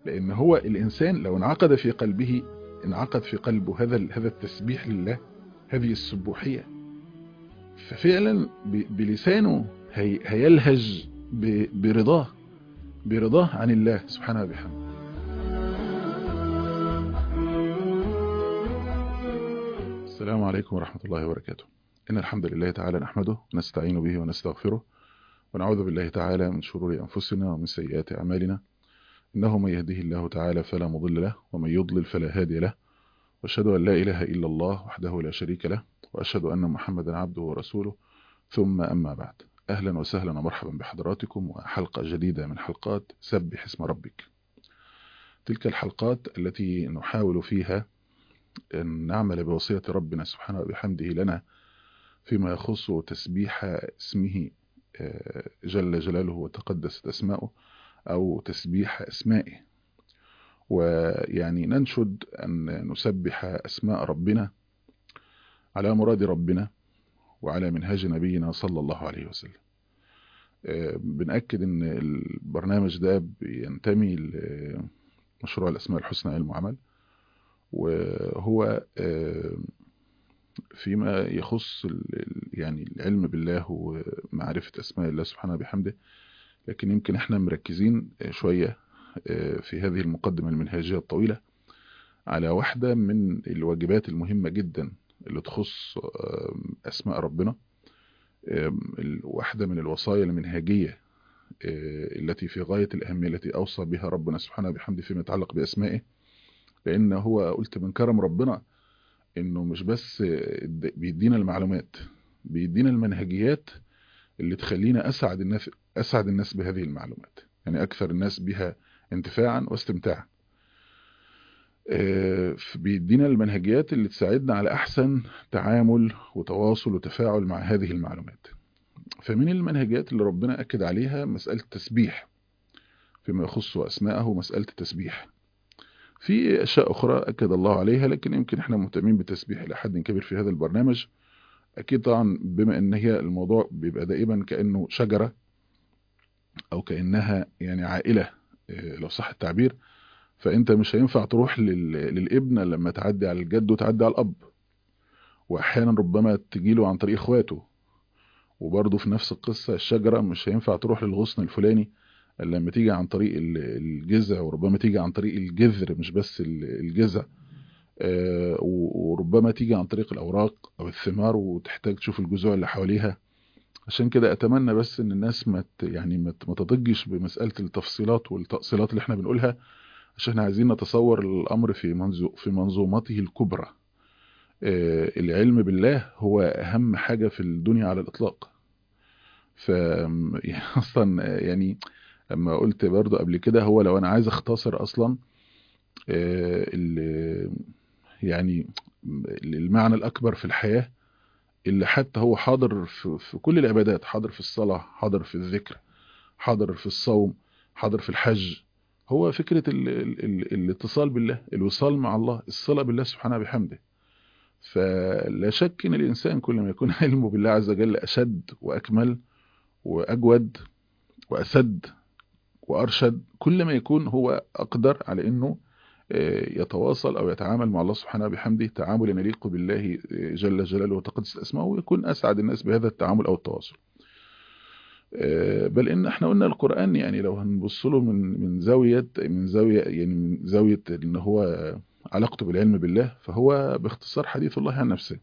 لان هو الانسان لو انعقد في قلبه انعقد في قلبه هذا هذا التسبيح لله هذه السبوحيه ففعلا بلسانه هي هيلهج برضاه برضاه عن الله سبحانه وبحمده السلام عليكم ورحمة الله وبركاته إن الحمد لله تعالى نحمده ونستعين به ونستغفره ونعوذ بالله تعالى من شرور أنفسنا ومن سيئات أعمالنا إنه من يهده الله تعالى فلا مضل له ومن يضلل فلا هادي له وأشهد أن لا إله إلا الله وحده لا شريك له وأشهد أن محمدا عبده ورسوله ثم أما بعد أهلا وسهلا ومرحبا بحضراتكم وحلقة جديدة من حلقات سبح اسم ربك تلك الحلقات التي نحاول فيها أن نعمل بوصية ربنا سبحانه وبحمده لنا فيما يخص تسبيح اسمه جل جلاله وتقدست أسماؤه أو تسبيح أسمائه ويعني ننشد أن نسبح أسماء ربنا على مراد ربنا وعلى منهاج نبينا صلى الله عليه وسلم بنأكد أن البرنامج ده بينتمي لمشروع الأسماء الحسنى علم وعمل وهو فيما يخص يعني العلم بالله ومعرفة أسماء الله سبحانه بحمده لكن يمكن احنا مركزين شوية في هذه المقدمة المنهجية الطويلة على واحدة من الواجبات المهمة جدا اللي تخص أسماء ربنا واحدة من الوصايا المنهجية التي في غاية الأهمية التي أوصى بها ربنا سبحانه بحمده فيما يتعلق بأسمائه لأن هو قلت من كرم ربنا إنه مش بس بيدينا المعلومات بيدينا المنهجيات اللي تخلينا أسعد الناس أسعد الناس بهذه المعلومات يعني أكثر الناس بها انتفاعا واستمتاعا بيدينا المنهجيات اللي تساعدنا على أحسن تعامل وتواصل وتفاعل مع هذه المعلومات فمن المنهجيات اللي ربنا أكد عليها مسألة التسبيح فيما يخص أسماءه مسألة التسبيح في أشياء أخرى أكد الله عليها لكن يمكن إحنا مهتمين بالتسبيح إلى حد كبير في هذا البرنامج أكيد طبعا بما أن هي الموضوع بيبقى دائما كأنه شجرة أو كأنها يعني عائلة لو صح التعبير فأنت مش هينفع تروح للابن لما تعدي على الجد وتعدي على الأب وأحيانا ربما تجيله عن طريق إخواته وبرضه في نفس القصة الشجرة مش هينفع تروح للغصن الفلاني لما تيجي عن طريق الجذع وربما تيجي عن طريق الجذر مش بس الجذع وربما تيجي عن طريق الأوراق أو الثمار وتحتاج تشوف الجذوع اللي حواليها عشان كده أتمنى بس إن الناس ما يعني ما تضجش بمسألة التفصيلات والتأصيلات اللي احنا بنقولها عشان احنا عايزين نتصور الأمر في منزو في منظومته الكبرى العلم بالله هو أهم حاجة في الدنيا على الإطلاق ف أصلا يعني لما قلت برضو قبل كده هو لو أنا عايز أختصر أصلا يعني المعنى الأكبر في الحياة اللي حتى هو حاضر في كل العبادات حاضر في الصلاة حاضر في الذكر حاضر في الصوم حاضر في الحج هو فكرة ال ال ال الاتصال بالله الوصال مع الله الصلة بالله سبحانه بحمده فلا شك ان الانسان كل ما يكون علمه بالله عز وجل اشد واكمل واجود واسد وارشد كل ما يكون هو اقدر على انه يتواصل او يتعامل مع الله سبحانه بحمده تعاملا يليق بالله جل جلاله وتقدس اسماءه ويكون اسعد الناس بهذا التعامل او التواصل بل ان احنا قلنا القرآن يعني لو هنبص له من من زاوية من زاوية يعني من زاوية ان هو علاقته بالعلم بالله فهو باختصار حديث الله عن نفسه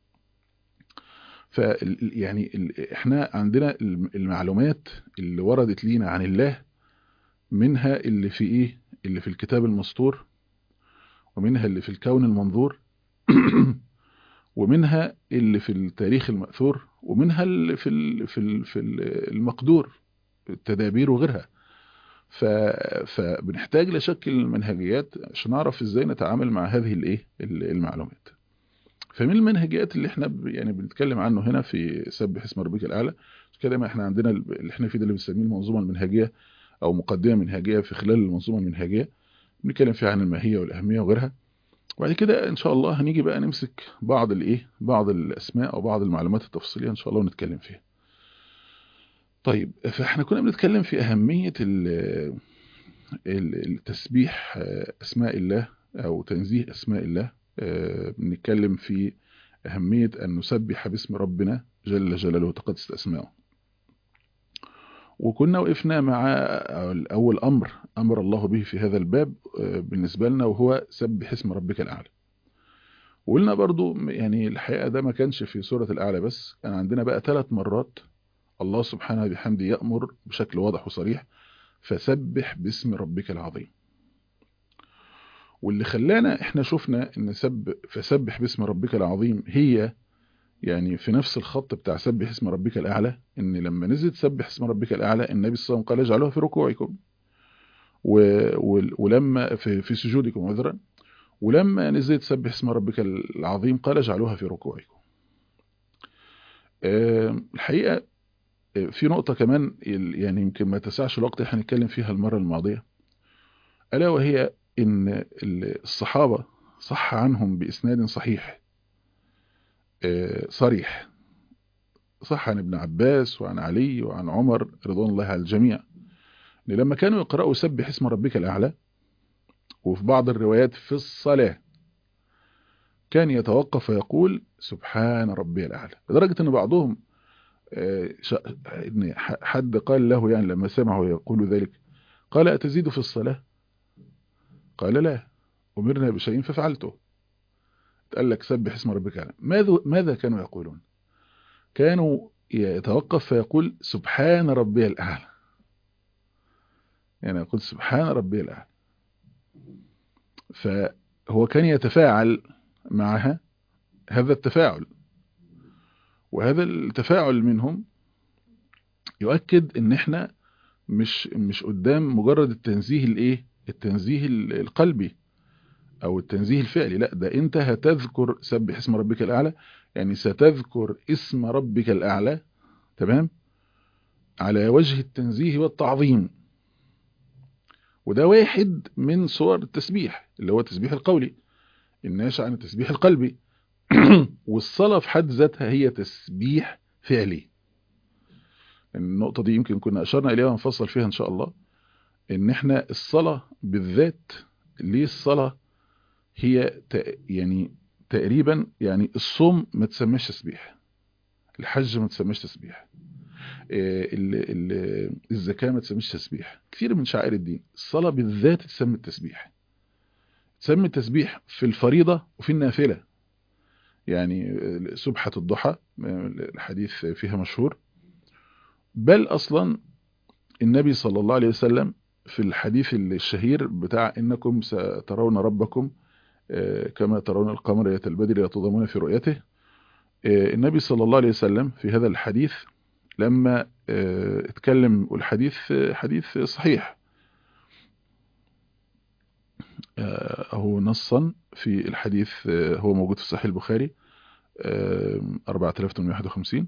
ف يعني احنا عندنا المعلومات اللي وردت لينا عن الله منها اللي في ايه اللي في الكتاب المسطور ومنها اللي في الكون المنظور ومنها اللي في التاريخ المأثور ومنها اللي في ال في ال في المقدور التدابير وغيرها ف فبنحتاج لشكل المنهجيات عشان نعرف ازاي نتعامل مع هذه الايه المعلومات فمن المنهجيات اللي احنا يعني بنتكلم عنه هنا في سبح اسم ربك الاعلى كده ما احنا عندنا اللي احنا فيه ده اللي بنسميه المنظومه المنهجيه او مقدمه منهجيه في خلال المنظومه المنهجيه بنتكلم فيها عن الماهيه والاهميه وغيرها وبعد كده ان شاء الله هنيجي بقى نمسك بعض الايه بعض الاسماء او بعض المعلومات التفصيليه ان شاء الله ونتكلم فيها طيب فاحنا كنا بنتكلم في اهميه التسبيح أسماء الله أو تنزيه أسماء الله بنتكلم في أهمية أن نسبح باسم ربنا جل جلاله وتقدست أسماءه وكنا وقفنا مع أول أمر أمر الله به في هذا الباب بالنسبة لنا وهو سبح اسم ربك الأعلى وقلنا برضو يعني الحقيقة ده ما كانش في سورة الأعلى بس كان عندنا بقى ثلاث مرات الله سبحانه بحمده يأمر بشكل واضح وصريح فسبح باسم ربك العظيم واللي خلانا احنا شفنا ان سب فسبح باسم ربك العظيم هي يعني في نفس الخط بتاع سبح اسم ربك الاعلى ان لما نزلت سبح اسم ربك الاعلى النبي صلى الله عليه وسلم قال اجعلوها في ركوعكم و... ولما في, في سجودكم عذرا ولما نزلت سبح اسم ربك العظيم قال اجعلوها في ركوعكم الحقيقه في نقطه كمان يعني يمكن ما تسعش الوقت احنا هنتكلم فيها المره الماضيه الا وهي ان الصحابه صح عنهم باسناد صحيح صريح صح عن ابن عباس وعن علي وعن عمر رضوان الله على الجميع لما كانوا يقرأوا سبح اسم ربك الأعلى وفي بعض الروايات في الصلاة كان يتوقف ويقول سبحان ربي الأعلى لدرجة أن بعضهم حد قال له يعني لما سمعه يقول ذلك قال أتزيد في الصلاة قال لا أمرنا بشيء ففعلته قال لك سبح اسم ربك الأعلى ماذا, ماذا كانوا يقولون كانوا يتوقف فيقول سبحان ربي الأعلى يعني يقول سبحان ربي الأعلى فهو كان يتفاعل معها هذا التفاعل وهذا التفاعل منهم يؤكد ان احنا مش مش قدام مجرد التنزيه الايه التنزيه القلبي او التنزيه الفعلي لا ده انت هتذكر سبح اسم ربك الاعلى يعني ستذكر اسم ربك الاعلى تمام على وجه التنزيه والتعظيم وده واحد من صور التسبيح اللي هو التسبيح القولي الناشئ عن التسبيح القلبي والصلاة في حد ذاتها هي تسبيح فعلي النقطة دي يمكن كنا أشرنا إليها ونفصل فيها إن شاء الله إن إحنا الصلاة بالذات ليه الصلاة هي يعني تقريبا يعني الصوم ما تسميش تسبيح الحج ما تسميش تسبيح الزكاة ما تسميش تسبيح كثير من شعائر الدين الصلاة بالذات تسمي التسبيح تسمي التسبيح في الفريضة وفي النافلة يعني سبحة الضحى الحديث فيها مشهور بل أصلا النبي صلى الله عليه وسلم في الحديث الشهير بتاع إنكم سترون ربكم كما ترون القمر ليلة البدر لا تضامون في رؤيته النبي صلى الله عليه وسلم في هذا الحديث لما اتكلم والحديث حديث صحيح هو نصا في الحديث هو موجود في صحيح البخاري 4851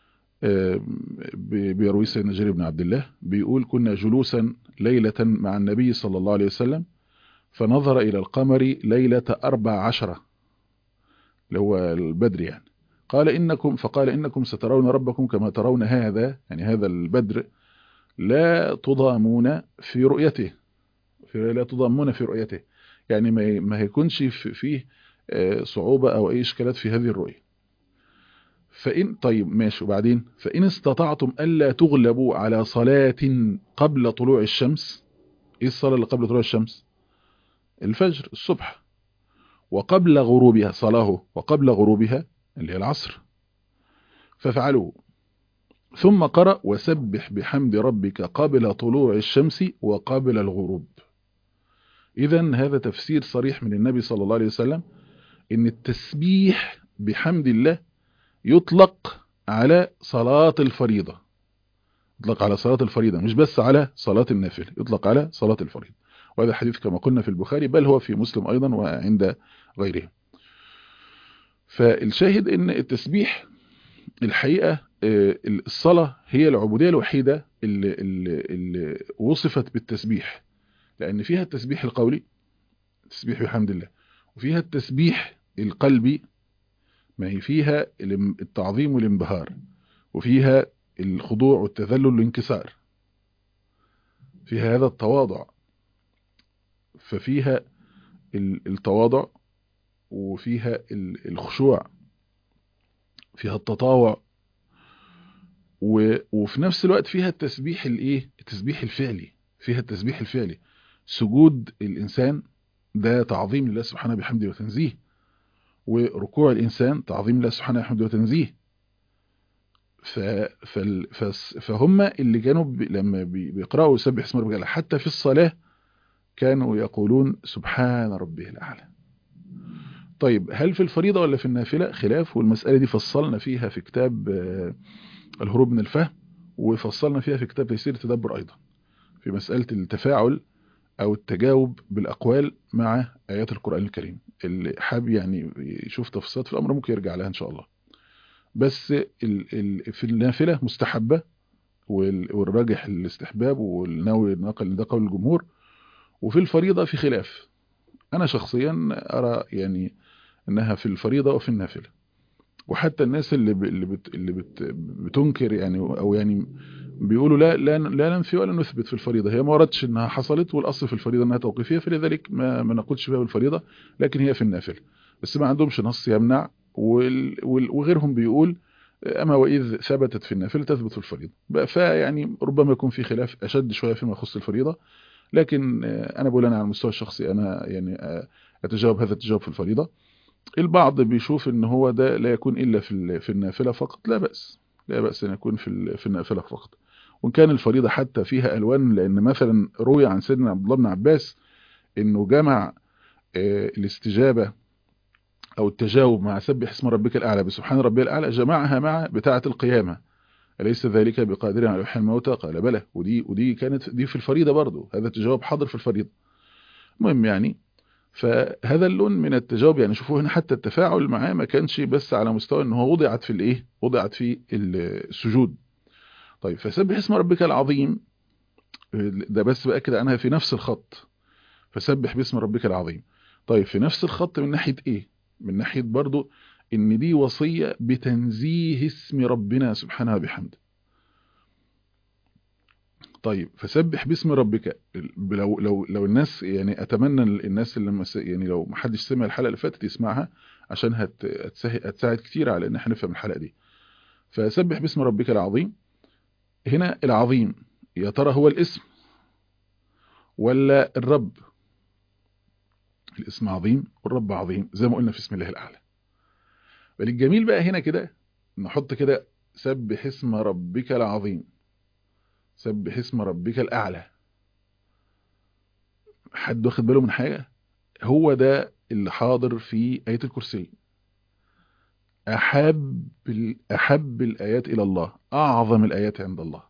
بيروي سيدنا جرير بن عبد الله بيقول كنا جلوسا ليلة مع النبي صلى الله عليه وسلم فنظر إلى القمر ليلة أربع عشرة اللي هو البدر يعني قال إنكم فقال إنكم سترون ربكم كما ترون هذا يعني هذا البدر لا تضامون في رؤيته في لا تضامون في رؤيته يعني ما هيكونش فيه صعوبة أو أي إشكالات في هذه الرؤية فإن طيب ماشي وبعدين فإن استطعتم ألا تغلبوا على صلاة قبل طلوع الشمس إيه الصلاة اللي قبل طلوع الشمس الفجر الصبح وقبل غروبها صلاه وقبل غروبها اللي هي العصر ففعلوا ثم قرأ وسبح بحمد ربك قبل طلوع الشمس وقبل الغروب إذا هذا تفسير صريح من النبي صلى الله عليه وسلم إن التسبيح بحمد الله يطلق على صلاة الفريضة يطلق على صلاة الفريضة مش بس على صلاة النافلة يطلق على صلاة الفريضة وهذا حديث كما قلنا في البخاري بل هو في مسلم أيضا وعند غيره فالشاهد ان التسبيح الحقيقة الصلاة هي العبودية الوحيدة اللي, اللي, اللي وصفت بالتسبيح لأن فيها التسبيح القولي التسبيح بحمد الله وفيها التسبيح القلبي ما هي فيها التعظيم والانبهار وفيها الخضوع والتذلل والانكسار فيها هذا التواضع ففيها التواضع وفيها الخشوع فيها التطاوع وفي نفس الوقت فيها التسبيح الايه التسبيح الفعلي فيها التسبيح الفعلي سجود الانسان ده تعظيم لله سبحانه بحمده وتنزيه وركوع الانسان تعظيم لله سبحانه بحمده وتنزيه ف... فال... فس... فهم اللي كانوا ب... لما بيقرأوا يسبح اسم ربك حتى في الصلاة كانوا يقولون سبحان ربه الأعلى طيب هل في الفريضة ولا في النافلة خلاف والمسألة دي فصلنا فيها في كتاب الهروب من الفهم وفصلنا فيها في كتاب تيسير التدبر أيضا في مسألة التفاعل أو التجاوب بالأقوال مع آيات القرآن الكريم اللي حاب يعني يشوف تفصيلات في الأمر ممكن يرجع لها إن شاء الله بس ال ال في النافلة مستحبة والراجح الاستحباب والناوي نقل ده قول الجمهور وفي الفريضة في خلاف أنا شخصيا أرى يعني أنها في الفريضة وفي النافلة وحتى الناس اللي ب... اللي, بت... اللي بت... بتنكر يعني أو يعني بيقولوا لا لا لا ننفي ولا نثبت في الفريضة هي ما وردش انها حصلت والاصل في الفريضة انها توقيفية فلذلك ما, ما نقولش بها بالفريضة لكن هي في النافلة بس ما عندهمش نص يمنع وال... وال... وغيرهم بيقول اما واذ ثبتت في النافلة تثبت في الفريضة فيعني ربما يكون في خلاف اشد شوية فيما يخص الفريضة لكن انا بقول انا على المستوى الشخصي انا يعني اتجاوب هذا التجاوب في الفريضة البعض بيشوف ان هو ده لا يكون الا في في النافلة فقط لا بأس لا بأس ان يكون في في النافلة فقط وان كان الفريضة حتى فيها الوان لان مثلا روي عن سيدنا عبد الله بن عباس انه جمع الاستجابة او التجاوب مع سبح اسم ربك الاعلى بسبحان ربي الاعلى جمعها مع بتاعة القيامة أليس ذلك بقادر على إحياء الموتى قال بلى ودي ودي كانت دي في الفريضة برضه هذا التجاوب حاضر في الفريضة المهم يعني فهذا اللون من التجاوب يعني شوفوا هنا حتى التفاعل معاه ما كانش بس على مستوى ان هو وضعت في الايه وضعت في السجود طيب فسبح اسم ربك العظيم ده بس باكد عنها في نفس الخط فسبح باسم ربك العظيم طيب في نفس الخط من ناحيه ايه من ناحيه برضو ان دي وصيه بتنزيه اسم ربنا سبحانه وبحمده طيب فسبح باسم ربك لو لو لو الناس يعني اتمنى الناس اللي يعني لو ما حدش سمع الحلقه اللي فاتت يسمعها عشان هت هتساعد كتير على ان احنا نفهم الحلقه دي فسبح باسم ربك العظيم هنا العظيم يا ترى هو الاسم ولا الرب الاسم عظيم والرب عظيم زي ما قلنا في اسم الله الاعلى بل الجميل بقى هنا كده نحط كده سبح اسم ربك العظيم سبح اسم ربك الأعلى حد واخد باله من حاجة هو ده اللي حاضر في آية الكرسي أحب, أحب الآيات إلى الله أعظم الآيات عند الله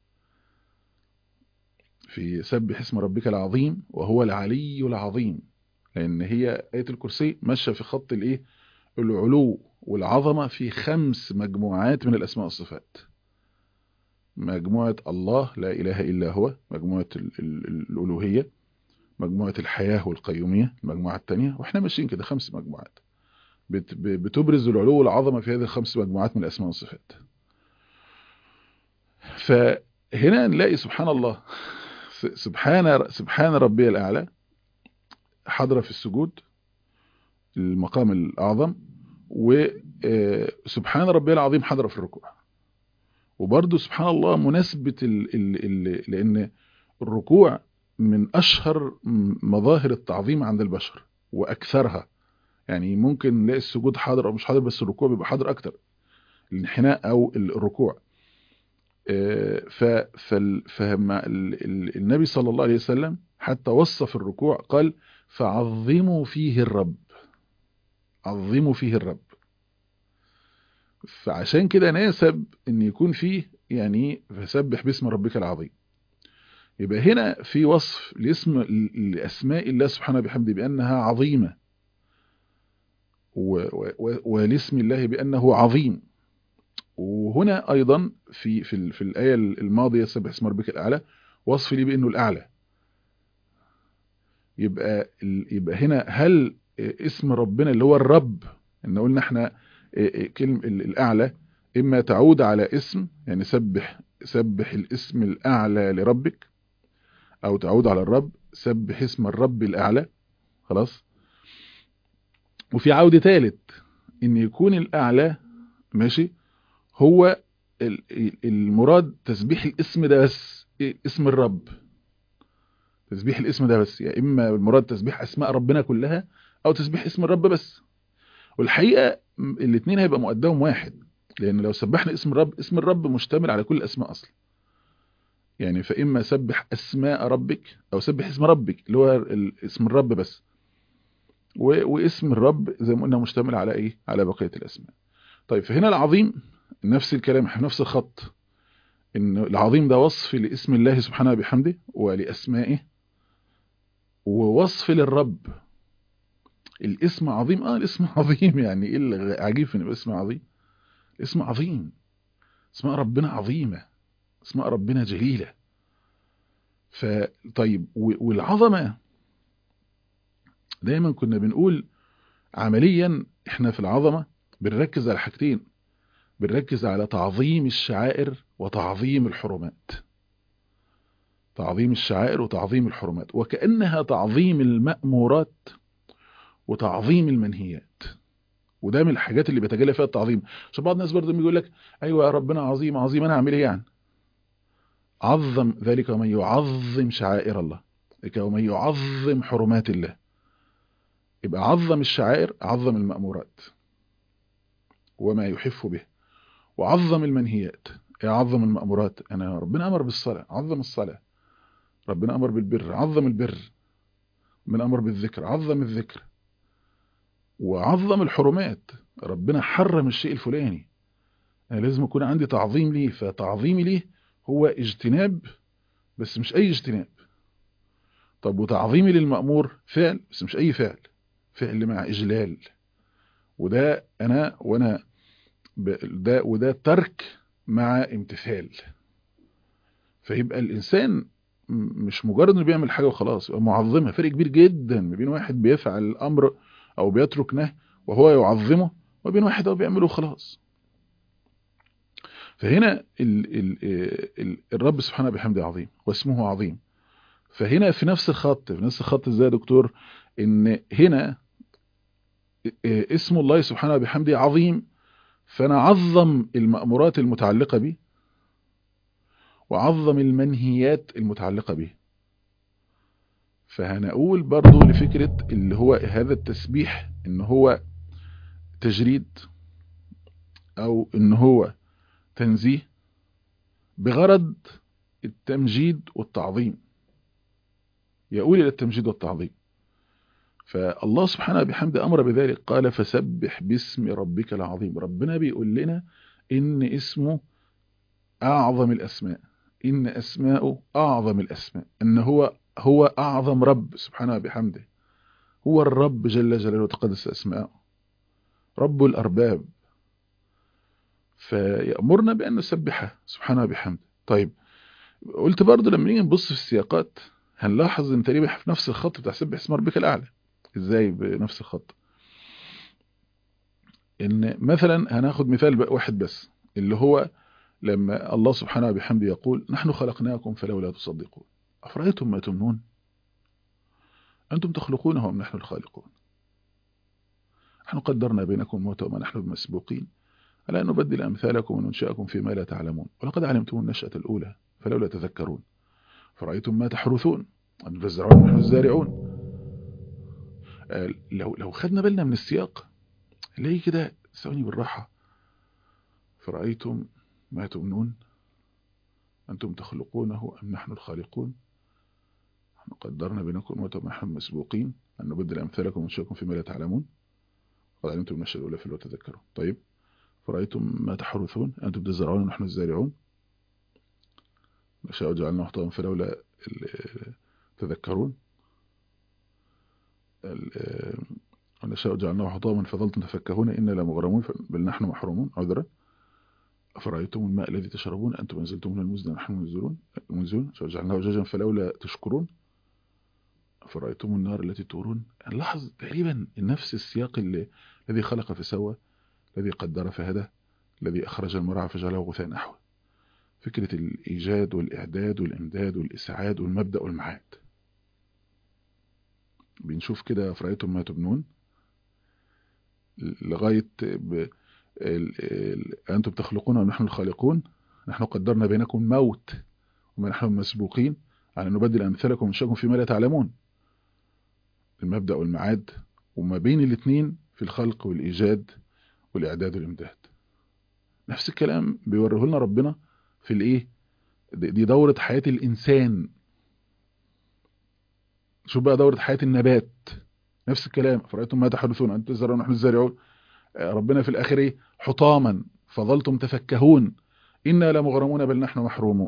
في سبح اسم ربك العظيم وهو العلي العظيم لأن هي آية الكرسي ماشية في خط الإيه العلو والعظمة في خمس مجموعات من الأسماء والصفات مجموعة الله لا إله إلا هو مجموعة الألوهية مجموعة الحياة والقيومية المجموعة الثانية وإحنا ماشيين كده خمس مجموعات بتبرز العلو والعظمة في هذه الخمس مجموعات من الأسماء والصفات فهنا نلاقي سبحان الله سبحان سبحان ربي الأعلى حضرة في السجود المقام الأعظم وسبحان ربي العظيم حضرة في الركوع وبرضه سبحان الله مناسبة ال ال ال لأن الركوع من أشهر مظاهر التعظيم عند البشر وأكثرها يعني ممكن نلاقي السجود حاضر أو مش حاضر بس الركوع بيبقى حاضر أكتر الانحناء أو الركوع فالنبي صلى الله عليه وسلم حتى وصف الركوع قال فعظموا فيه الرب عظموا فيه الرب فعشان كده ناسب ان يكون فيه يعني فسبح باسم ربك العظيم يبقى هنا في وصف لاسم لاسماء الله سبحانه بحمده بانها عظيمه ولاسم الله بانه عظيم وهنا ايضا في في في الايه الماضيه سبح اسم ربك الاعلى وصف لي بانه الاعلى يبقى يبقى هنا هل اسم ربنا اللي هو الرب ان قلنا احنا كلمة الأعلى إما تعود على اسم يعني سبح سبح الاسم الأعلى لربك أو تعود على الرب سبح اسم الرب الأعلى خلاص وفي عودة ثالث ان يكون الأعلى ماشي هو المراد تسبيح الاسم ده بس اسم الرب تسبيح الاسم ده بس يا يعني اما المراد تسبيح اسماء ربنا كلها او تسبيح اسم الرب بس والحقيقه الاثنين هيبقى مؤداهم واحد لان لو سبحنا اسم الرب اسم الرب مشتمل على كل الاسماء اصلا يعني فاما سبح اسماء ربك او سبح اسم ربك اللي هو اسم الرب بس واسم الرب زي ما قلنا مشتمل على ايه على بقيه الاسماء طيب فهنا العظيم نفس الكلام احنا نفس الخط ان العظيم ده وصف لاسم الله سبحانه بحمده ولاسمائه ووصف للرب الاسم عظيم اه الاسم عظيم يعني ايه العجيب في ان اسم عظيم الاسم عظيم اسماء ربنا عظيمه اسماء ربنا جليله فطيب والعظمه دايما كنا بنقول عمليا احنا في العظمه بنركز على حاجتين بنركز على تعظيم الشعائر وتعظيم الحرمات تعظيم الشعائر وتعظيم الحرمات وكأنها تعظيم المأمورات وتعظيم المنهيات وده من الحاجات اللي بيتجلى فيها التعظيم عشان بعض الناس برضه بيقول لك ايوه يا ربنا عظيم عظيم انا اعمل ايه يعني عظم ذلك ومن يعظم شعائر الله ذلك ومن يعظم حرمات الله يبقى عظم الشعائر عظم المأمورات وما يحف به وعظم المنهيات يعظم المأمورات أنا ربنا أمر بالصلاة عظم الصلاة ربنا أمر بالبر عظم البر من أمر بالذكر عظم الذكر وعظم الحرمات ربنا حرم الشيء الفلاني أنا لازم يكون عندي تعظيم ليه فتعظيمي ليه هو اجتناب بس مش أي اجتناب طب وتعظيمي للمأمور فعل بس مش أي فعل فعل مع إجلال وده أنا وأنا ده وده ترك مع امتثال فيبقى الإنسان مش مجرد انه بيعمل حاجة وخلاص يبقى معظمها فرق كبير جدا ما بين واحد بيفعل الأمر أو بيترك نهي وهو يعظمه وبين واحد هو بيعمله خلاص فهنا ال ال ال الرب سبحانه بحمده عظيم واسمه عظيم فهنا في نفس الخط في نفس الخط ازاي يا دكتور ان هنا اسم الله سبحانه بحمده عظيم فانا عظم المأمورات المتعلقة به وعظم المنهيات المتعلقة به فهنقول برضو لفكرة اللي هو هذا التسبيح ان هو تجريد او ان هو تنزيه بغرض التمجيد والتعظيم يقول الى التمجيد والتعظيم فالله سبحانه بحمده امر بذلك قال فسبح باسم ربك العظيم ربنا بيقول لنا ان اسمه اعظم الاسماء ان اسماءه اعظم الاسماء ان هو هو اعظم رب سبحانه بحمده هو الرب جل جلاله وتقدس اسماءه رب الارباب فيأمرنا بأن نسبحه سبحانه بحمده طيب قلت برضه لما نيجي نبص في السياقات هنلاحظ ان تقريبا في نفس الخط بتاع سبح اسم ربك الاعلى ازاي بنفس الخط ان مثلا هناخد مثال واحد بس اللي هو لما الله سبحانه بحمده يقول نحن خلقناكم فلولا تصدقون أفرأيتم ما تمنون أنتم تخلقونه أم نحن الخالقون نحن قدرنا بينكم الموت وما نحن بمسبوقين ألا أن نبدل أمثالكم وننشأكم فيما لا تعلمون ولقد علمتم النشأة الأولى فلولا تذكرون فرأيتم ما تحرثون أنتم تزرعون ونحن الزارعون لو لو خدنا بالنا من السياق نلاقي كده ثواني بالراحة فرأيتم ما تمنون أنتم تخلقونه أم نحن الخالقون نحن قدرنا بينكم الموت وما نحن مسبوقين أن نبدل أمثالكم وننشأكم فيما لا تعلمون قد علمتم النشأة الأولى فلولا تذكرون طيب فرأيتم ما تحرثون أنتم تزرعون ونحن الزارعون نشاء جعلنا حطاما فلولا تذكرون ونشاء جعلناه حطاما فظلتم تفكهون إنا لمغرمون بل نحن محرومون عذرا أفرأيتم الماء الذي تشربون أنتم أنزلتم من المزن نحن منزلون منزلون جعلناه جاجا فلولا تشكرون أفرأيتم النار التي تورون نلاحظ تقريبا نفس السياق اللي الذي خلق فسوى الذي قدر فهدى الذي أخرج المرعى فجعله غثاء نحوه فكرة الإيجاد والإعداد والإمداد والإسعاد والمبدأ والمعاد بنشوف كده فرأيتم ما تبنون لغاية ب... ال... ال... أنتم تخلقون ونحن الخالقون نحن قدرنا بينكم موت وما نحن مسبوقين على أن نبدل أمثالكم ونشاكم فيما لا تعلمون المبدأ والمعاد وما بين الاثنين في الخلق والإيجاد والإعداد والإمداد نفس الكلام بيوريه لنا ربنا في الإيه دي دورة حياة الإنسان شوف بقى دورة حياة النبات نفس الكلام فرأيتم ما تحدثون أنت تزرعون نحن الزارعون ربنا في الآخر إيه حطاما فظلتم تفكهون إنا لمغرمون بل نحن محرومون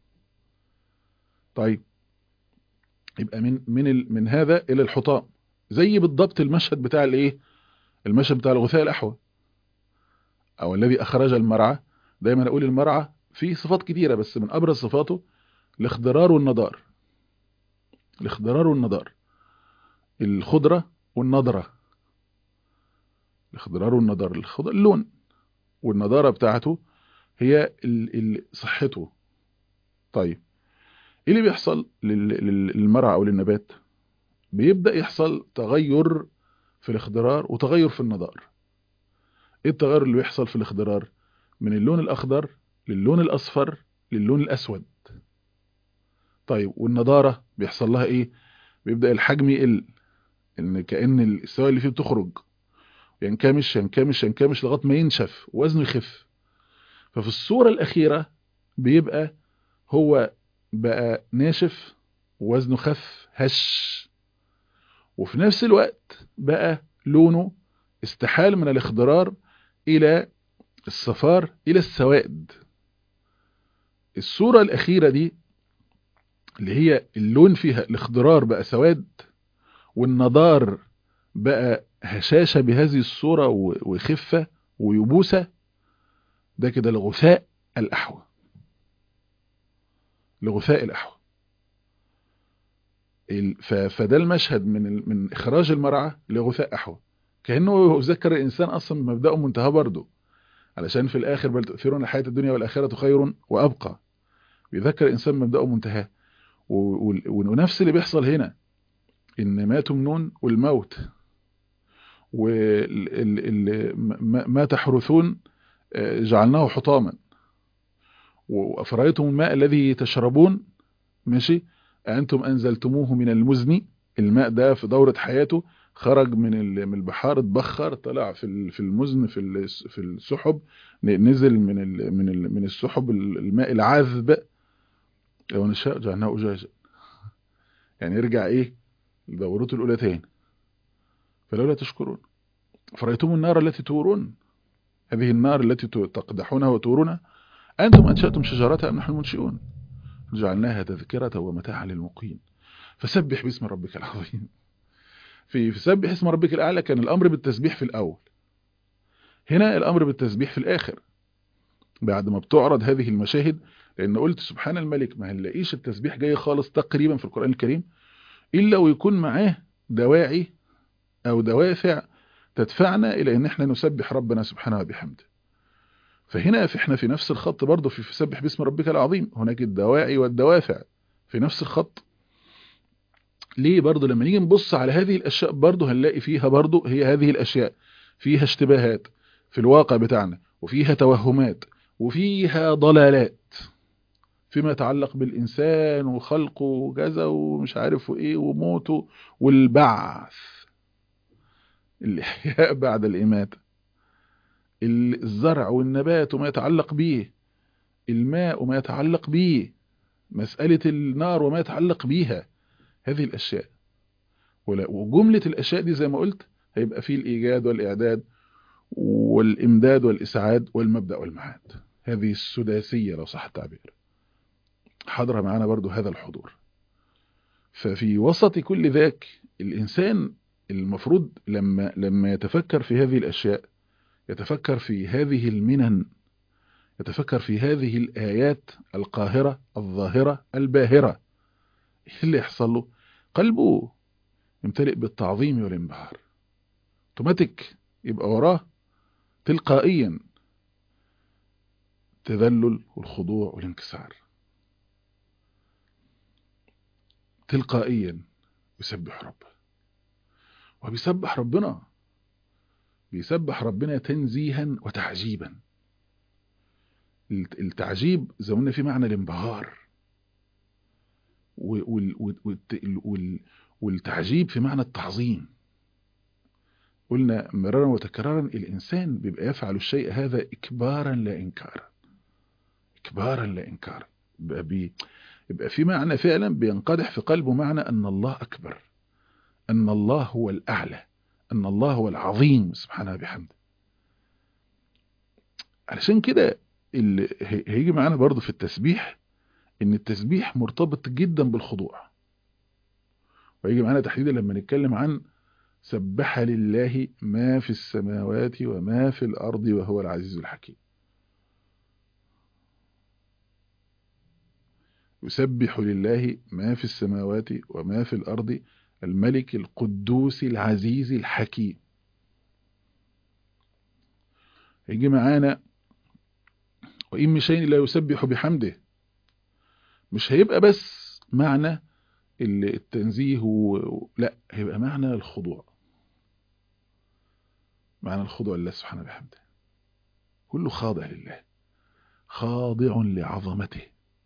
طيب يبقى من من ال من هذا إلى الحطام زي بالضبط المشهد بتاع الايه المشهد بتاع الغثاء الأحوى أو الذي أخرج المرعى دايما أقول المرعى فيه صفات كتيرة بس من أبرز صفاته الاخضرار والنضار الاخضرار والنضار الخضرة والنضرة الاخضرار والنضار الخضر اللون والنضارة بتاعته هي صحته طيب ايه اللي بيحصل للمرعى او للنبات بيبدأ يحصل تغير في الاخضرار وتغير في النضار ايه التغير اللي بيحصل في الاخضرار من اللون الاخضر للون الاصفر للون الاسود طيب والنضارة بيحصل لها ايه بيبدأ الحجم يقل ان كأن السوائل اللي فيه بتخرج ينكمش ينكمش ينكمش لغايه ما ينشف وزنه يخف ففي الصورة الأخيرة بيبقى هو بقى ناشف وزنه خف هش وفي نفس الوقت بقى لونه استحال من الاخضرار إلى الصفار إلى السوائد الصورة الأخيرة دي اللي هي اللون فيها الاخضرار بقى سواد والنضار بقى هشاشة بهذه الصورة وخفة ويبوسة ده كده الغثاء الأحوى الغثاء الأحوى فده المشهد من من إخراج المرعى لغثاء أحوى كأنه يذكر الإنسان أصلا بمبدأه منتهى برضه علشان في الآخر بل تؤثرون الحياة الدنيا والآخرة خير وأبقى بيذكر الإنسان بمبدأه منتهى ونفس اللي بيحصل هنا إن ما تمنون والموت وما تحرثون جعلناه حطاما وأفرأيتم الماء الذي تشربون ماشي أنتم أنزلتموه من المزن الماء ده في دورة حياته خرج من من البحار اتبخر طلع في في المزن في في السحب نزل من ال من ال من السحب الماء العذب لو نشاء جعلناه أجاجا يعني يرجع ايه لدورته الاولى تاني فلولا تشكرون فرأيتم النار التي تورون هذه النار التي تقدحونها وتورونها أنتم أنشأتم شجرتها أم نحن المنشئون جعلناها تذكرة ومتاعا للمقيم فسبح باسم ربك العظيم في فسبح اسم ربك الأعلى كان الأمر بالتسبيح في الأول هنا الأمر بالتسبيح في الآخر بعد ما بتعرض هذه المشاهد لأن قلت سبحان الملك ما هنلاقيش التسبيح جاي خالص تقريبا في القرآن الكريم إلا ويكون معاه دواعي أو دوافع تدفعنا إلى أن احنا نسبح ربنا سبحانه وبحمده فهنا في احنا في نفس الخط برضه في فسبح باسم ربك العظيم هناك الدواعي والدوافع في نفس الخط ليه برضه لما نيجي نبص على هذه الأشياء برضه هنلاقي فيها برضه هي هذه الأشياء فيها اشتباهات في الواقع بتاعنا وفيها توهمات وفيها ضلالات فيما يتعلق بالإنسان وخلقه وكذا ومش عارف ايه وموته والبعث الإحياء بعد الإماتة الزرع والنبات وما يتعلق به الماء وما يتعلق به مسألة النار وما يتعلق بيها هذه الأشياء وجملة الأشياء دي زي ما قلت هيبقى فيه الإيجاد والإعداد والإمداد والإسعاد والمبدأ والمعاد هذه السداسية لو صح التعبير حضر معنا برضو هذا الحضور ففي وسط كل ذاك الإنسان المفروض لما لما يتفكر في هذه الأشياء يتفكر في هذه المنن يتفكر في هذه الآيات القاهرة الظاهرة الباهرة ايه اللي يحصل له قلبه يمتلئ بالتعظيم والانبهار اوتوماتيك يبقى وراه تلقائيا التذلل والخضوع والانكسار تلقائيا يسبح ربه هو بيسبح ربنا بيسبح ربنا تنزيها وتعجيبا التعجيب زي ما قلنا في معنى الانبهار والتعجيب في معنى التعظيم قلنا مرارا وتكرارا الإنسان بيبقى يفعل الشيء هذا إكبارا لا إنكارا إكبارا لا إنكارا يبقى, بي يبقى في معنى فعلا بينقدح في قلبه معنى أن الله أكبر أن الله هو الأعلى أن الله هو العظيم سبحانه بحمده علشان كده اللي هيجي معانا برضو في التسبيح ان التسبيح مرتبط جدا بالخضوع ويجي معانا تحديدا لما نتكلم عن سبح لله ما في السماوات وما في الأرض وهو العزيز الحكيم يسبح لله ما في السماوات وما في الأرض الملك القدوس العزيز الحكيم يجي معانا وإن من شيء لا يسبح بحمده مش هيبقى بس معنى التنزيه و... لا هيبقى معنى الخضوع معنى الخضوع لله سبحانه بحمده كله خاضع لله خاضع لعظمته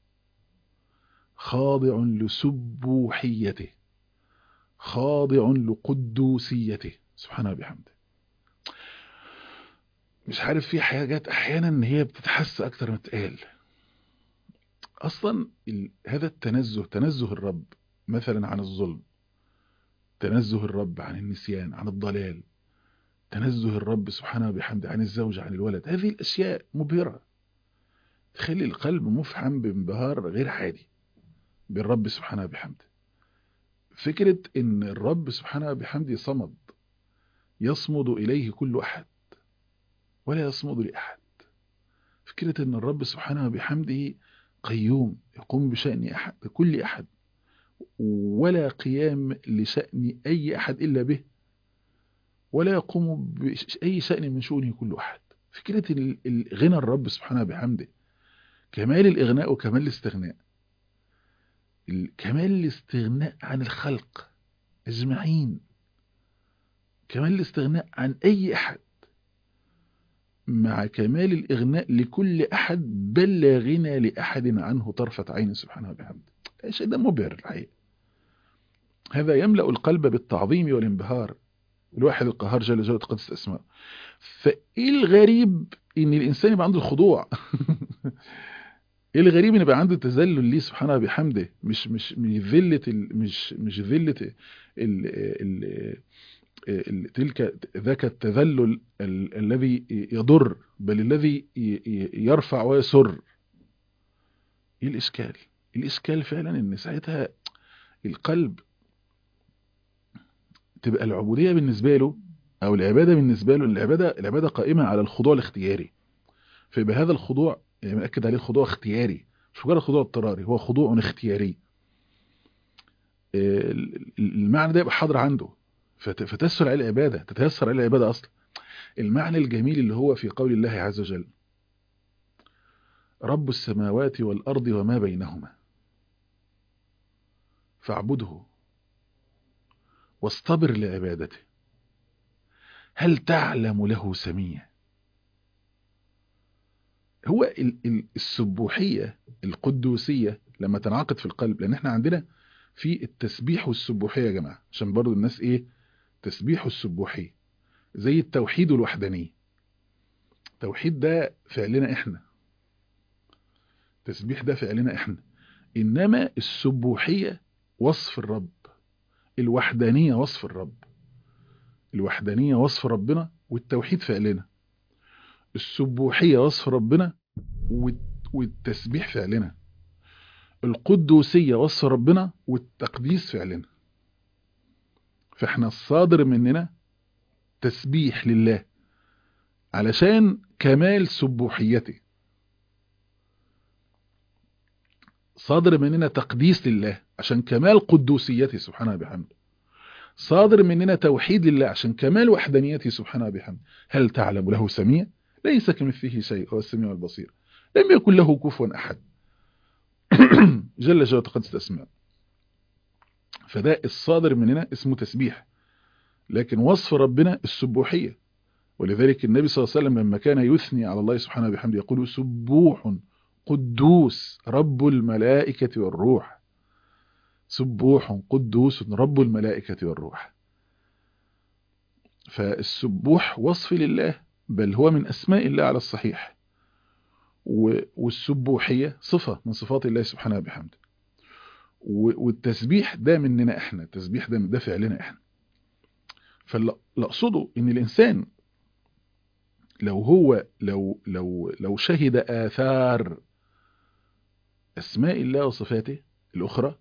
خاضع لسبوحيته خاضع لقدوسيته سبحانه بحمده مش عارف في حاجات احيانا ان هي بتتحس اكتر ما تقال اصلا ال... هذا التنزه تنزه الرب مثلا عن الظلم تنزه الرب عن النسيان عن الضلال تنزه الرب سبحانه بحمده عن الزوج عن الولد هذه الاشياء مبهرة تخلي القلب مفحم بانبهار غير عادي بالرب سبحانه بحمده فكرة ان الرب سبحانه بحمده صمد يصمد اليه كل احد ولا يصمد لأحد فكرة أن الرب سبحانه بحمده قيوم يقوم بشأن أحد كل أحد ولا قيام لشأن أي أحد إلا به ولا يقوم بأي شأن من شؤونه كل أحد فكرة الغنى الرب سبحانه بحمده كمال الإغناء وكمال الاستغناء كمال الاستغناء عن الخلق أجمعين كمال الاستغناء عن أي أحد مع كمال الإغناء لكل أحد بل لا غنى لأحد عنه طرفة عين سبحانه وبحمده شيء ده مبهر الحقيقة هذا يملأ القلب بالتعظيم والانبهار الواحد القهار جل جلاله قدس اسماء فايه الغريب ان الانسان يبقى عنده الخضوع ايه الغريب ان يبقى عنده تذلل ليه سبحانه بحمده مش مش مش ذله مش مش ذله ال ال تلك ذاك التذلل ال الذي يضر بل الذي يرفع ويسر ايه الاشكال الاشكال فعلا ان ساعتها القلب تبقى العبودية بالنسبة له او العبادة بالنسبة له العبادة, العبادة قائمة على الخضوع الاختياري فيبقى هذا الخضوع يعني مأكد عليه خضوع اختياري مش مجرد خضوع اضطراري هو خضوع اختياري المعنى ده يبقى حاضر عنده فتسهل عليه العبادة تتيسر عليه العبادة أصلا المعنى الجميل اللي هو في قول الله عز وجل رب السماوات والأرض وما بينهما فاعبده واصطبر لعبادته هل تعلم له سمية هو السبوحية القدوسية لما تنعقد في القلب لأن احنا عندنا في التسبيح والسبوحية يا جماعة عشان برضو الناس ايه تسبيح والسبوحية زي التوحيد والوحدانية التوحيد ده فعلنا احنا التسبيح ده فعلنا احنا انما السبوحية وصف الرب الوحدانية وصف الرب الوحدانية وصف ربنا والتوحيد فعلنا السبوحية وصف ربنا والتسبيح فعلنا القدوسية وصف ربنا والتقديس فعلنا فاحنا الصادر مننا تسبيح لله علشان كمال سبوحيته صادر مننا تقديس لله عشان كمال قدوسيته سبحانه بحمده صادر مننا توحيد لله عشان كمال وحدانيته سبحانه بحمده هل تعلم له سميع ليس كمثله شيء هو السميع البصير لم يكن له كفوا أحد جل جلاله تقدس الأسماء فده الصادر مننا اسمه تسبيح لكن وصف ربنا السبوحية ولذلك النبي صلى الله عليه وسلم لما كان يثني على الله سبحانه وبحمده يقول سبوح قدوس رب الملائكة والروح سبوح قدوس رب الملائكة والروح فالسبوح وصف لله بل هو من أسماء الله على الصحيح والسبوحية صفة من صفات الله سبحانه وبحمده والتسبيح ده مننا احنا التسبيح ده ده فعلنا احنا فاللي اقصده ان الانسان لو هو لو لو لو شهد آثار أسماء الله وصفاته الأخرى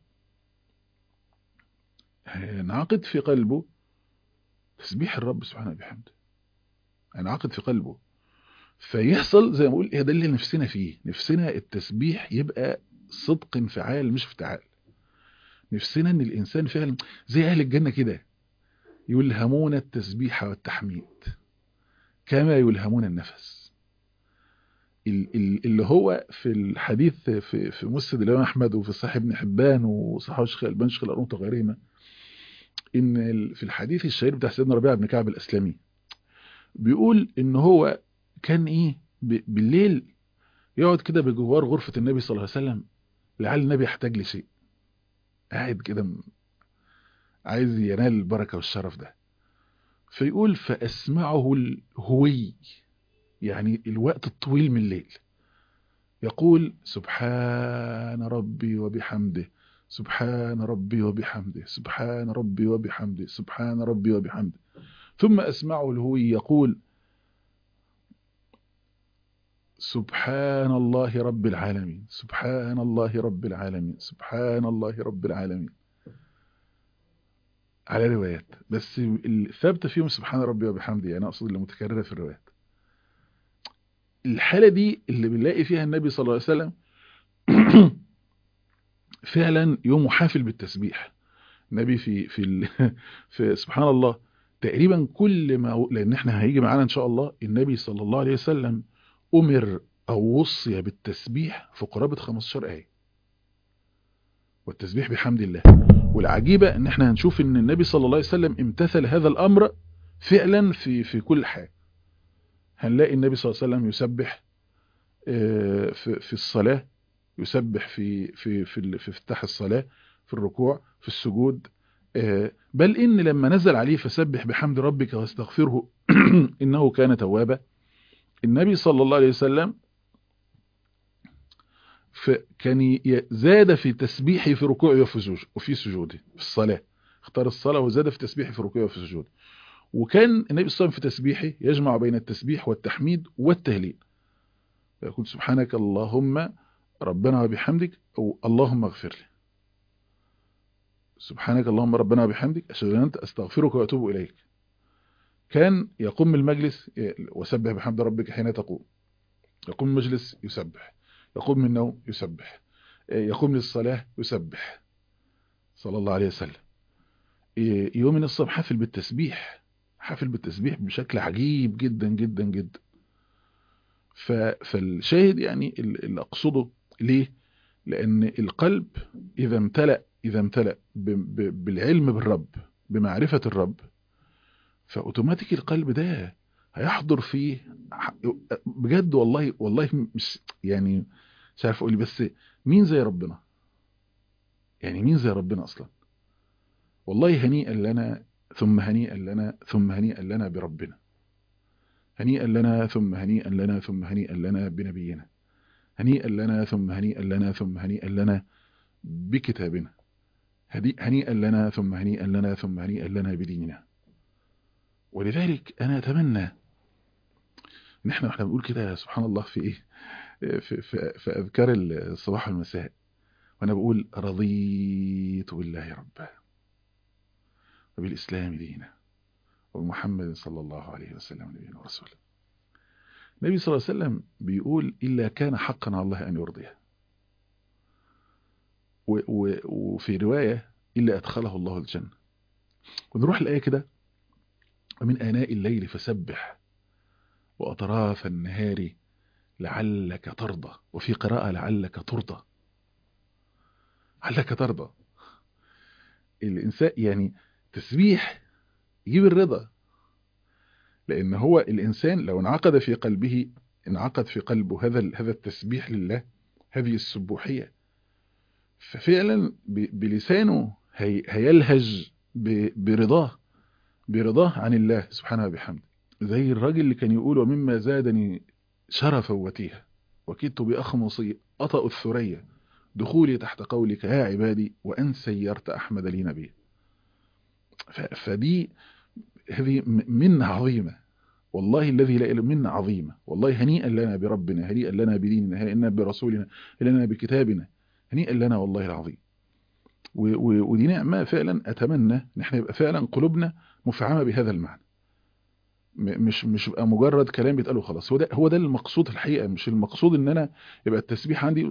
ينعقد في قلبه تسبيح الرب سبحانه وبحمده ينعقد في قلبه فيحصل زي ما اقول ده اللي نفسنا فيه نفسنا التسبيح يبقى صدق انفعال مش افتعال نفسنا ان الانسان فعلا زي اهل الجنه كده يلهمون التسبيح والتحميد كما يلهمون النفس اللي هو في الحديث في في مسند الامام احمد وفي صحيح ابن حبان وصحابه الشيخ البان شيخ الارنوط وغيرهما ان في الحديث الشهير بتاع سيدنا ربيعه بن كعب الاسلمي بيقول ان هو كان ايه بالليل يقعد كده بجوار غرفه النبي صلى الله عليه وسلم لعل النبي يحتاج لشيء قاعد كده عايز ينال البركه والشرف ده فيقول فأسمعه الهوي يعني الوقت الطويل من الليل يقول سبحان ربي وبحمده سبحان ربي وبحمده سبحان ربي وبحمده سبحان ربي وبحمده ثم أسمعه الهوي يقول سبحان الله رب العالمين سبحان الله رب العالمين سبحان الله رب العالمين على روايات بس الثابتة فيهم سبحان ربي وبحمده أنا أقصد اللي متكررة في الروايات الحالة دي اللي بنلاقي فيها النبي صلى الله عليه وسلم فعلا يوم حافل بالتسبيح النبي في في ال... في سبحان الله تقريبا كل ما لان احنا هيجي معانا ان شاء الله النبي صلى الله عليه وسلم امر او وصي بالتسبيح في قرابه 15 ايه والتسبيح بحمد الله والعجيبة ان احنا هنشوف ان النبي صلى الله عليه وسلم امتثل هذا الامر فعلا في في كل حاجة هنلاقي النبي صلى الله عليه وسلم يسبح في في الصلاة يسبح في في في في افتتاح الصلاة في الركوع في السجود بل ان لما نزل عليه فسبح بحمد ربك واستغفره انه كان توابا النبي صلى الله عليه وسلم فكان زاد في تسبيحه في ركوعه وفي سجوده في الصلاة اختار الصلاة وزاد في تسبيحه في ركوعه وفي سجوده وكان النبي صلى الله عليه وسلم في تسبيحه يجمع بين التسبيح والتحميد والتهليل فيقول سبحانك اللهم ربنا وبحمدك أو اللهم اغفر لي سبحانك اللهم ربنا وبحمدك أشهد أن أنت أستغفرك وأتوب إليك كان يقوم المجلس وسبح بحمد ربك حين تقوم يقوم المجلس يسبح يقوم من النوم يسبح يقوم للصلاة يسبح صلى الله عليه وسلم يوم من الصبح حافل بالتسبيح حافل بالتسبيح بشكل عجيب جدا جدا جدا فالشاهد يعني اللي أقصده ليه لأن القلب إذا امتلأ إذا امتلأ بالعلم بالرب بمعرفة الرب فأوتوماتيك القلب ده هيحضر فيه بجد والله والله مش يعني مش عارف اقول بس مين زي ربنا يعني مين زي ربنا اصلا والله هنيئا لنا ثم هنيئا لنا ثم هنيئا لنا بربنا هنيئا لنا ثم هنيئا لنا ثم هنيئا لنا بنبينا هنيئا لنا ثم هنيئا لنا ثم هنيئا لنا بكتابنا هنيئا لنا ثم هنيئا لنا ثم هنيئا لنا بديننا ولذلك انا اتمنى ان احنا واحنا بنقول كده سبحان الله في ايه في, في, في اذكار الصباح والمساء وانا بقول رضيت بالله ربا وبالاسلام دينا وبمحمد صلى الله عليه وسلم نبينا ورسوله النبي صلى الله عليه وسلم بيقول إلا كان حقا على الله أن يرضيه وفي رواية إلا أدخله الله الجنة ونروح الآية كده ومن آناء الليل فسبح وأطراف النهار لعلك ترضى وفي قراءة لعلك ترضى لعلك ترضى الإنسان يعني تسبيح يجيب الرضا لان هو الانسان لو انعقد في قلبه انعقد في قلبه هذا هذا التسبيح لله هذه السبوحيه ففعلا بلسانه هي هيلهج برضاه برضاه عن الله سبحانه وبحمده زي الراجل اللي كان يقول ومما زادني شرفا وتيها وكدت بأخمصي أطأ الثريا دخولي تحت قولك يا عبادي وأن سيرت أحمد لي نبيا فدي هذه منة عظيمة والله الذي لا إله منة عظيمة والله هنيئا لنا بربنا هنيئا لنا بديننا هنيئا لنا برسولنا هنيئا لنا بكتابنا هنيئا لنا والله العظيم ودي نعمة فعلا أتمنى ان احنا يبقى فعلا قلوبنا مفعمة بهذا المعنى مش مش يبقى مجرد كلام بيتقاله خلاص هو ده هو ده المقصود الحقيقة مش المقصود ان انا يبقى التسبيح عندي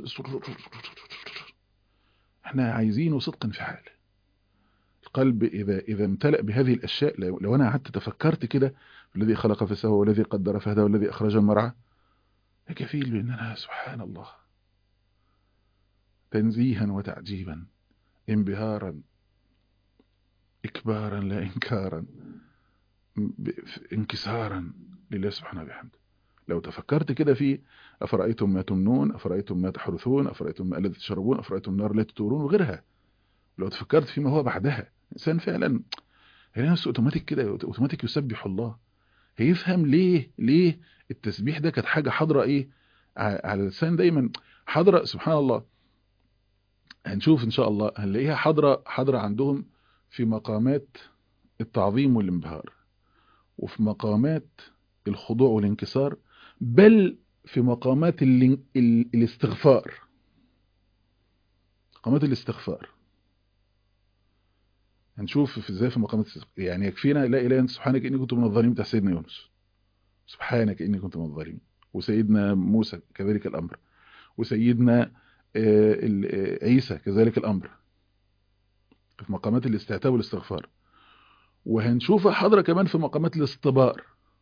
احنا عايزينه صدقا في حال القلب إذا إذا امتلأ بهذه الأشياء لو, لو أنا قعدت تفكرت كده الذي خلق فسوى والذي قدر فهدى والذي أخرج المرعى كفيل بأن أنا سبحان الله تنزيها وتعجيبا انبهارا إكبارا لا إنكارا انكسارا لله سبحانه وبحمده لو تفكرت كده في أفرأيتم ما تمنون أفرأيتم ما تحرثون أفرأيتم ما الذي تشربون أفرأيتم النار التي تورون وغيرها لو تفكرت فيما هو بعدها إنسان فعلا هي نفسه أوتوماتيك كده أوتوماتيك يسبح الله هيفهم ليه ليه التسبيح ده كانت حاجة حاضرة إيه على اللسان دايما حاضرة سبحان الله هنشوف إن شاء الله هنلاقيها حاضرة حاضرة عندهم في مقامات التعظيم والانبهار وفي مقامات الخضوع والانكسار بل في مقامات ال... ال... الاستغفار مقامات الاستغفار هنشوف في ازاي في مقامات يعني يكفينا لا اله الا سبحانك اني كنت من الظالمين بتاع سيدنا يونس سبحانك اني كنت من الظالمين وسيدنا موسى كذلك الامر وسيدنا عيسى كذلك الامر في مقامات الاستعتاب والاستغفار وهنشوفها حاضره كمان في مقامات الاصطبار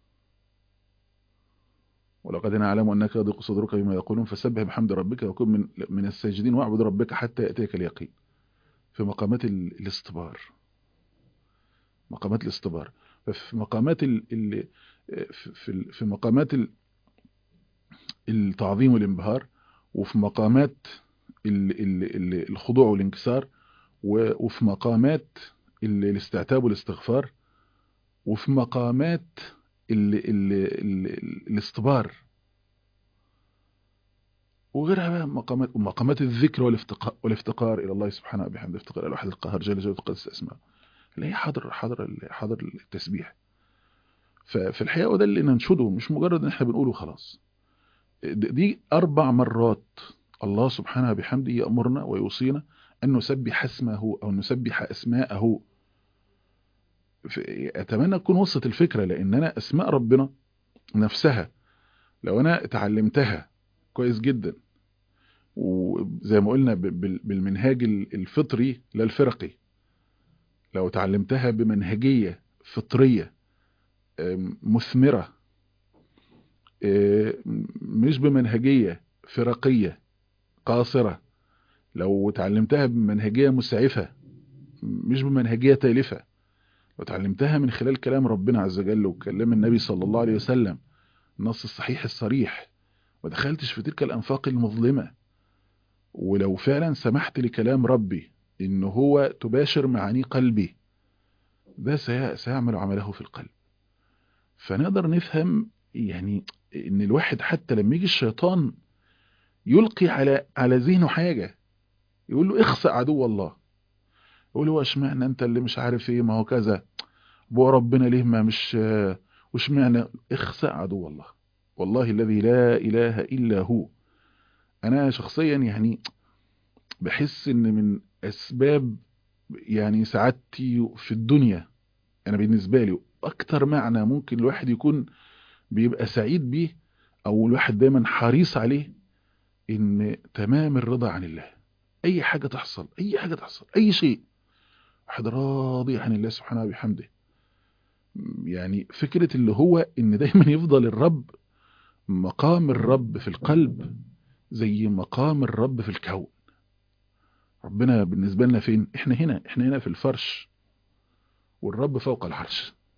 ولقد نعلم انك يضيق صدرك بما يقولون فسبح بحمد ربك وكن من من الساجدين واعبد ربك حتى ياتيك اليقين في مقامات الاصطبار مقامات الاصطبار ففي مقامات ال ال في في مقامات التعظيم والانبهار وفي مقامات ال ال الخضوع والانكسار وفي مقامات الاستعتاب والاستغفار وفي مقامات ال ال ال الاصطبار وغيرها بقى مقامات مقامات الذكر والافتقار والافتقار الى الله سبحانه وبحمده افتقار الواحد القهار جل جلاله وقدس اسماء اللي هي حاضر حاضر حاضر التسبيح ففي الحقيقه وده اللي ننشده مش مجرد ان احنا بنقوله خلاص دي اربع مرات الله سبحانه وبحمده يامرنا ويوصينا ان نسبح اسمه او نسبح اسماءه اتمنى تكون وصلت الفكره لان انا اسماء ربنا نفسها لو انا اتعلمتها كويس جدا وزي ما قلنا بالمنهاج الفطري لا الفرقي لو تعلمتها بمنهجية فطرية مثمرة مش بمنهجية فرقية قاصرة لو تعلمتها بمنهجية مسعفة مش بمنهجية تالفة لو تعلمتها من خلال كلام ربنا عز وجل وكلام النبي صلى الله عليه وسلم النص الصحيح الصريح ما دخلتش في تلك الأنفاق المظلمة ولو فعلا سمحت لكلام ربي إن هو تباشر معاني قلبي ده سيعمل عمله في القلب فنقدر نفهم يعني إن الواحد حتى لما يجي الشيطان يلقي على على ذهنه حاجة يقول له اخسأ عدو الله يقول له اشمعنى انت اللي مش عارف ايه ما هو كذا بو ربنا ليه ما مش واشمعنى اخسأ عدو الله والله الذي لا إله إلا هو أنا شخصيا يعني بحس إن من أسباب يعني سعادتي في الدنيا أنا بالنسبة لي أكتر معنى ممكن الواحد يكون بيبقى سعيد بيه أو الواحد دايما حريص عليه إن تمام الرضا عن الله أي حاجة تحصل أي حاجة تحصل أي شيء واحد راضي عن الله سبحانه وبحمده يعني فكرة اللي هو إن دايما يفضل الرب مقام الرب في القلب زي مقام الرب في الكون ربنا بالنسبة لنا فين احنا هنا احنا هنا في الفرش والرب فوق العرش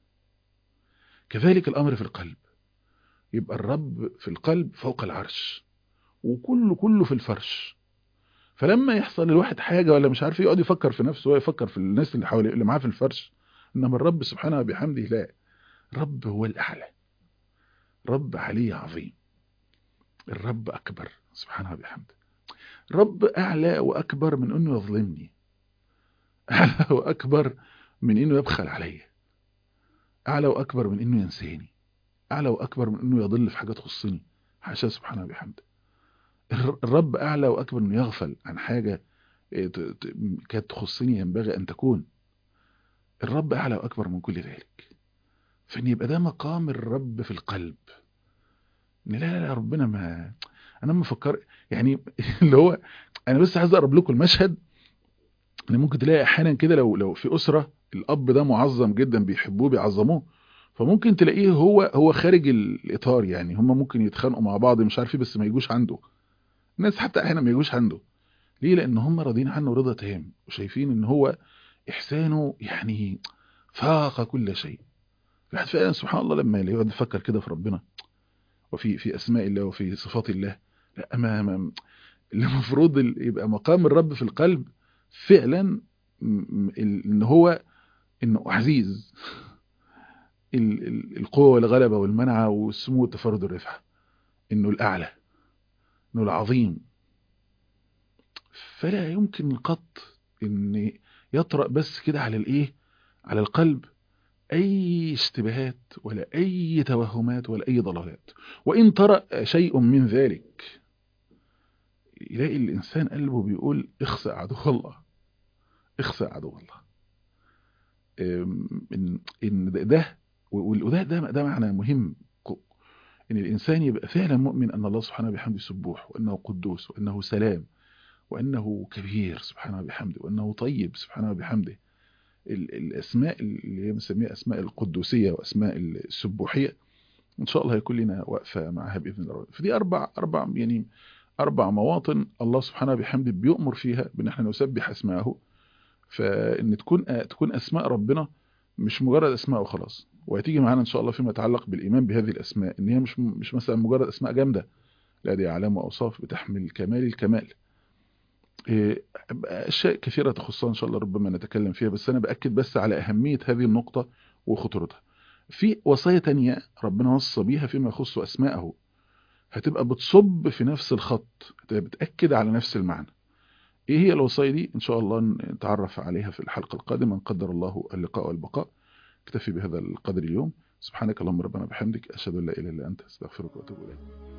كذلك الأمر في القلب يبقى الرب في القلب فوق العرش وكله كله في الفرش فلما يحصل للواحد حاجة ولا مش عارف يقعد يفكر في نفسه ويفكر في الناس اللي حواليه اللي معاه في الفرش إنما الرب سبحانه وبحمده لا الرب هو الأعلى رب علي عظيم الرب أكبر سبحانه وبحمده رب أعلى وأكبر من أنه يظلمني أعلى وأكبر من أنه يبخل علي أعلى وأكبر من أنه ينساني أعلى وأكبر من أنه يضل في حاجة تخصني حاشا سبحانه وبحمده الرب أعلى وأكبر من يغفل عن حاجة كانت تخصني ينبغي أن تكون الرب أعلى وأكبر من كل ذلك فإن يبقى ده مقام الرب في القلب إن لا لا, لا ربنا ما أنا ما فكر يعني اللي هو أنا بس عايز أقرب لكم المشهد إن ممكن تلاقي أحيانا كده لو لو في أسرة الأب ده معظم جدا بيحبوه بيعظموه فممكن تلاقيه هو هو خارج الإطار يعني هم ممكن يتخانقوا مع بعض مش عارف ايه بس ما يجوش عنده الناس حتى احيانا ما يجوش عنده ليه لان هم راضيين عنه رضا تام وشايفين ان هو احسانه يعني فاق كل شيء الواحد فعلا سبحان الله لما يقعد يفكر كده في ربنا وفي في اسماء الله وفي صفات الله لا ما, ما المفروض يبقى مقام الرب في القلب فعلا ان هو انه عزيز القوة والغلبة والمنعة والسمو والتفرد والرفعة انه الاعلى انه العظيم فلا يمكن قط ان يطرأ بس كده على الايه على القلب اي اشتباهات ولا اي توهمات ولا اي ضلالات وان طرأ شيء من ذلك يلاقي الانسان قلبه بيقول اخسأ عدو الله اخسأ عدو الله ان ان ده وده ده ده معنى مهم ان الانسان يبقى فعلا مؤمن ان الله سبحانه وبحمده سبوح وانه قدوس وانه سلام وانه كبير سبحانه وبحمده وانه طيب سبحانه وبحمده الاسماء اللي هي بنسميها اسماء القدوسيه واسماء السبوحيه ان شاء الله هيكون لنا وقفه معها باذن الله فدي اربع اربع يعني اربع مواطن الله سبحانه وبحمده بيؤمر فيها بان احنا نسبح اسماءه فان تكون تكون اسماء ربنا مش مجرد اسماء وخلاص وهتيجي معانا ان شاء الله فيما يتعلق بالايمان بهذه الاسماء ان هي مش مش مثلا مجرد اسماء جامده لا دي اعلام واوصاف بتحمل كمال الكمال اشياء كثيره تخصها ان شاء الله ربما نتكلم فيها بس انا باكد بس على اهميه هذه النقطه وخطورتها في وصايا تانية ربنا وصى بيها فيما يخص اسماءه هتبقى بتصب في نفس الخط هتبقى بتاكد على نفس المعنى ايه هي الوصايا دي ان شاء الله نتعرف عليها في الحلقه القادمه ان قدر الله اللقاء والبقاء اكتفي بهذا القدر اليوم سبحانك اللهم ربنا بحمدك اشهد ان لا اله الا انت استغفرك واتوب اليك